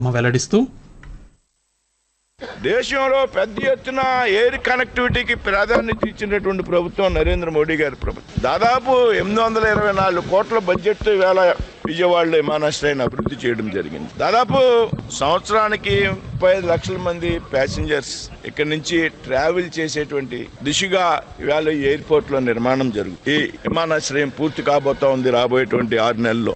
వెల్లడిస్తూ దేశంలో పెద్ద ఎత్తున ఎయిర్ కనెక్టివిటీకి ప్రాధాన్యత ఇచ్చినటువంటి ప్రభుత్వం నరేంద్ర మోడీ గారి ప్రభుత్వం దాదాపు ఎనిమిది వందల ఇరవై నాలుగు కోట్ల బడ్జెట్ వేళ విజయవాడలో విమానాశ్రయాన్ని అభివృద్ధి చేయడం జరిగింది దాదాపు సంవత్సరానికి ముప్పై ఐదు లక్షల మంది ప్యాసింజర్స్ ఇక్కడ నుంచి ట్రావెల్ చేసేటువంటి దిశగా ఇవాళ ఈ ఎయిర్పోర్ట్ లో నిర్మాణం జరుగుతుంది ఈ విమానాశ్రయం పూర్తి కాబోతా ఉంది రాబోయేటువంటి ఆరు నెలల్లో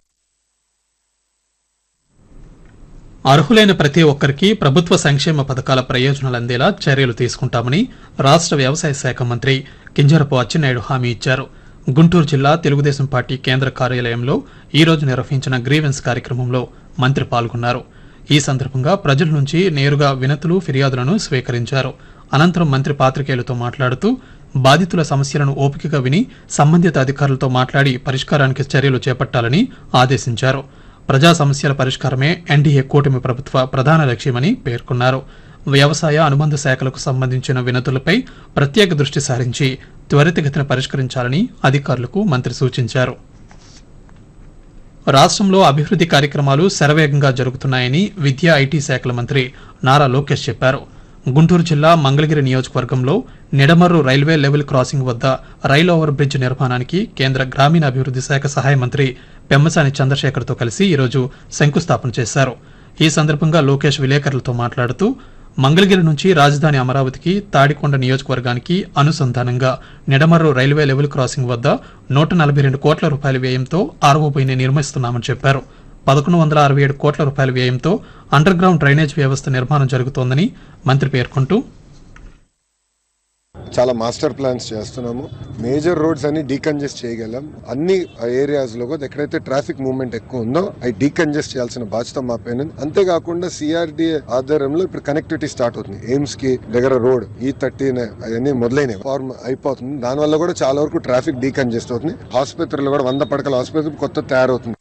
అర్హులైన ప్రతి ఒక్కరికి ప్రభుత్వ సంక్షేమ పథకాల ప్రయోజనాలు అందేలా చర్యలు తీసుకుంటామని రాష్ట్ర వ్యవసాయ శాఖ మంత్రి కింజరపు అచ్చెన్నాయుడు హామీ ఇచ్చారు గుంటూరు జిల్లా తెలుగుదేశం పార్టీ కేంద్ర కార్యాలయంలో ఈ రోజు నిర్వహించిన గ్రీవెన్స్ కార్యక్రమంలో మంత్రి పాల్గొన్నారు ఈ సందర్భంగా ప్రజల నుంచి నేరుగా వినతులు ఫిర్యాదులను స్వీకరించారు అనంతరం మంత్రి పాత్రికేయులతో మాట్లాడుతూ బాధితుల సమస్యలను ఓపికగా విని సంబంధిత అధికారులతో మాట్లాడి పరిష్కారానికి చర్యలు చేపట్టాలని ఆదేశించారు ప్రజా సమస్యల పరిష్కారమే ఎన్డీఏ కూటమి ప్రభుత్వ ప్రధాన లక్ష్యమని పేర్కొన్నారు వ్యవసాయ అనుబంధ శాఖలకు సంబంధించిన వినతులపై ప్రత్యేక దృష్టి సారించి త్వరితగతిన పరిష్కరించాలని అధికారులకు మంత్రి సూచించారు రాష్ట్రంలో అభివృద్ధి కార్యక్రమాలు శరవేగంగా జరుగుతున్నాయని విద్యా ఐటీ శాఖల మంత్రి నారా లోకేష్ చెప్పారు గుంటూరు జిల్లా మంగళగిరి నియోజకవర్గంలో నిడమర్రు రైల్వే లెవెల్ క్రాసింగ్ వద్ద రైల్ ఓవర్ బ్రిడ్జ్ నిర్మాణానికి కేంద్ర గ్రామీణాభివృద్ధి శాఖ సహాయ మంత్రి పెమ్మసాని చంద్రశేఖర్తో కలిసి ఈరోజు శంకుస్థాపన చేశారు ఈ సందర్భంగా లోకేష్ విలేకరులతో మాట్లాడుతూ మంగళగిరి నుంచి రాజధాని అమరావతికి తాడికొండ నియోజకవర్గానికి అనుసంధానంగా నిడమర్రు రైల్వే లెవెల్ క్రాసింగ్ వద్ద నూట నలభై రెండు కోట్ల రూపాయల వ్యయంతో ఆర్ఓబీని నిర్మిస్తున్నామని చెప్పారు పదకొండు వందల అరవై ఏడు కోట్ల రూపాయల వ్యయంతో అండర్ గ్రౌండ్ డ్రైనేజ్ వ్యవస్థ నిర్మాణం జరుగుతోందని మంత్రి పేర్కొంటూ చాలా మాస్టర్ ప్లాన్స్ చేస్తున్నాము మేజర్ రోడ్స్ అన్ని డీకంజెస్ట్ చేయగలం అన్ని ఏరియాస్ లో కూడా ఎక్కడైతే ట్రాఫిక్ మూవ్మెంట్ ఎక్కువ ఉందో అవి డీకంజెస్ట్ చేయాల్సిన బాధ్యత మా పైన ఉంది. అంతేకాకుండా సిఆర్డిఏ ఆధ్వర్యంలో ఇప్పుడు కనెక్టివిటీ స్టార్ట్ అవుతుంది ఎయిమ్స్ కి దగ్గర రోడ్ ఈ థర్టీ అవన్నీ మొదలైనవి ఫార్మ్ అయిపోతుంది దానివల్ల కూడా చాలా వరకు ట్రాఫిక్ డీకంజెస్ట్ అవుతుంది ఆసుపత్రులు కూడా వంద పడకల ఆసుపత్రి కొత్త తయారవుతుంది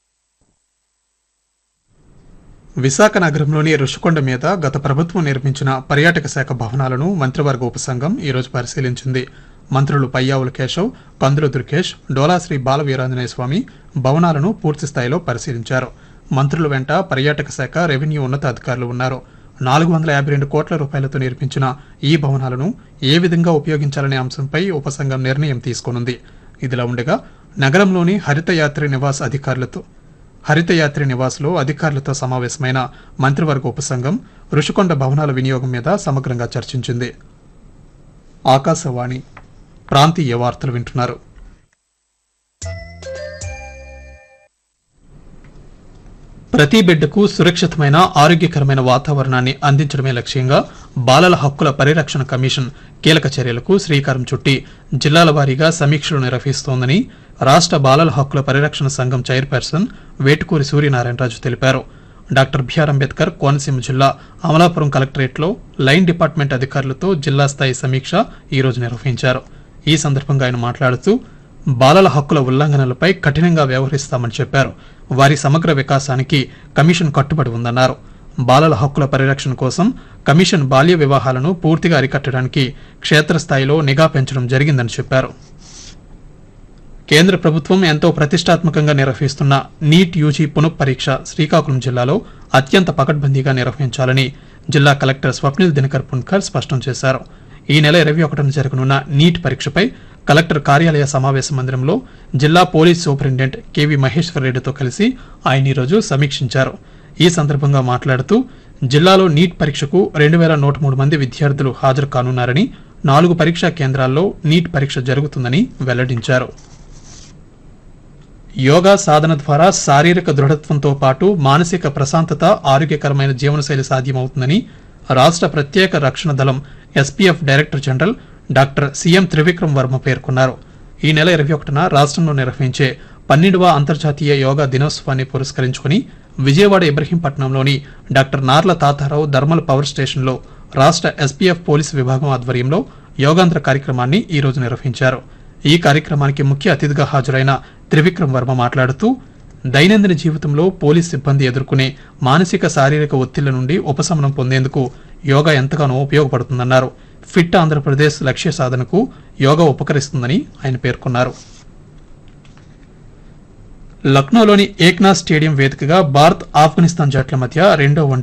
విశాఖ నగరంలోని రుషికొండ మీద గత ప్రభుత్వం నిర్మించిన పర్యాటక శాఖ భవనాలను మంత్రివర్గ ఉపసంఘం ఈరోజు పరిశీలించింది మంత్రులు పయ్యావుల కేశవ్ కందుల దుర్గేష్ డోలాశ్రీ బాల వీరాంజనేయ స్వామి భవనాలను పూర్తి స్థాయిలో పరిశీలించారు మంత్రుల వెంట పర్యాటక శాఖ రెవెన్యూ ఉన్నతాధికారులు ఉన్నారు నాలుగు వందల యాభై రెండు కోట్ల రూపాయలతో నిర్మించిన ఈ భవనాలను ఏ విధంగా ఉపయోగించాలనే అంశంపై ఉపసంఘం నిర్ణయం తీసుకోనుంది ఇదిలా ఉండగా నగరంలోని హరితయాత్రి నివాస్ అధికారులతో హరితయాత్రి నివాస్లో అధికారులతో సమావేశమైన మంత్రివర్గ ఉపసంఘం రుషికొండ భవనాల వినియోగం మీద సమగ్రంగా చర్చించింది ఆకాశవాణి ప్రాంతీయ వార్తలు వింటున్నారు ప్రతి బిడ్డకు సురక్షితమైన ఆరోగ్యకరమైన వాతావరణాన్ని అందించడమే లక్ష్యంగా బాలల హక్కుల పరిరక్షణ కమిషన్ కీలక చర్యలకు శ్రీకారం చుట్టి జిల్లాల వారీగా సమీక్షలు నిర్వహిస్తోందని రాష్ట్ర బాలల హక్కుల పరిరక్షణ సంఘం చైర్పర్సన్ వేటుకూరి సూర్యనారాయణరాజు తెలిపారు డాక్టర్ బిఆర్ అంబేద్కర్ కోనసీమ జిల్లా అమలాపురం కలెక్టరేట్లో లైన్ డిపార్ట్మెంట్ అధికారులతో జిల్లా స్థాయి సమీక్ష ఈ రోజు నిర్వహించారు ఈ సందర్భంగా ఆయన మాట్లాడుతూ బాలల హక్కుల ఉల్లంఘనలపై కఠినంగా వ్యవహరిస్తామని చెప్పారు వారి సమగ్ర వికాసానికి కమిషన్ కట్టుబడి ఉందన్నారు బాలల హక్కుల పరిరక్షణ కోసం కమిషన్ బాల్య వివాహాలను పూర్తిగా అరికట్టడానికి క్షేత్రస్థాయిలో నిఘా పెంచడం జరిగిందని చెప్పారు కేంద్ర ప్రభుత్వం ఎంతో ప్రతిష్టాత్మకంగా నిర్వహిస్తున్న నీట్ యూజీ పునఃపరీక్ష శ్రీకాకుళం జిల్లాలో అత్యంత పకడ్బందీగా నిర్వహించాలని జిల్లా కలెక్టర్ స్వప్నిల్ దినకర్ పున్కర్ స్పష్టం చేశారు ఈ నెల ఇరవై ఒకటిన జరగనున్న నీట్ పరీక్షపై కలెక్టర్ కార్యాలయ సమావేశ మందిరంలో జిల్లా పోలీస్ సూపరింటెండెంట్ కెవి మహేశ్వర్ రెడ్డితో కలిసి ఆయన ఈరోజు సమీక్షించారు ఈ సందర్భంగా మాట్లాడుతూ జిల్లాలో నీట్ పరీక్షకు రెండు వేల నూట మూడు మంది విద్యార్థులు హాజరు కానున్నారని నాలుగు పరీక్షా కేంద్రాల్లో నీట్ పరీక్ష జరుగుతుందని వెల్లడించారు యోగా సాధన ద్వారా శారీరక దృఢత్వంతో పాటు మానసిక ప్రశాంతత ఆరోగ్యకరమైన జీవనశైలి సాధ్యమవుతుందని రాష్ట్ర ప్రత్యేక రక్షణ దళం SPF director general doctor CM Trivikram Varma పేర్కొన్నారు ఈ నెల ఇరవై ఒకటిన రాష్ట్రంలో నిర్వహించే పన్నెండవ అంతర్జాతీయ యోగా దినోత్సవాన్ని పురస్కరించుకుని విజయవాడ ఇబ్రహీంపట్నంలోని doctor Narla Tatarao thermal power స్టేషన్లో రాష్ట్ర ఎస్పీఎఫ్ పోలీసు విభాగం ఆధ్వర్యంలో యోగాంధ్ర కార్యక్రమాన్ని ఈ రోజు నిర్వహించారు ఈ కార్యక్రమానికి ముఖ్య అతిథిగా హాజరైన త్రివిక్రమ్ వర్మ మాట్లాడుతూ దైనందిన జీవితంలో పోలీస్ సిబ్బంది ఎదుర్కొనే మానసిక శారీరక ఒత్తిళ్ల నుండి ఉపశమనం పొందేందుకు యోగా ఎంతగానో ఉపయోగపడుతుందన్నారు ఫిట్ ఆంధ్రప్రదేశ్ లక్ష్య సాధనకు యోగా ఉపకరిస్తుందని ఆయన పేర్కొన్నారు లక్నోలోని ఏక్నాథ్ స్టేడియం వేదికగా భారత్ ఆఫ్ఘనిస్తాన్ జట్ల మధ్య రెండో వన్డే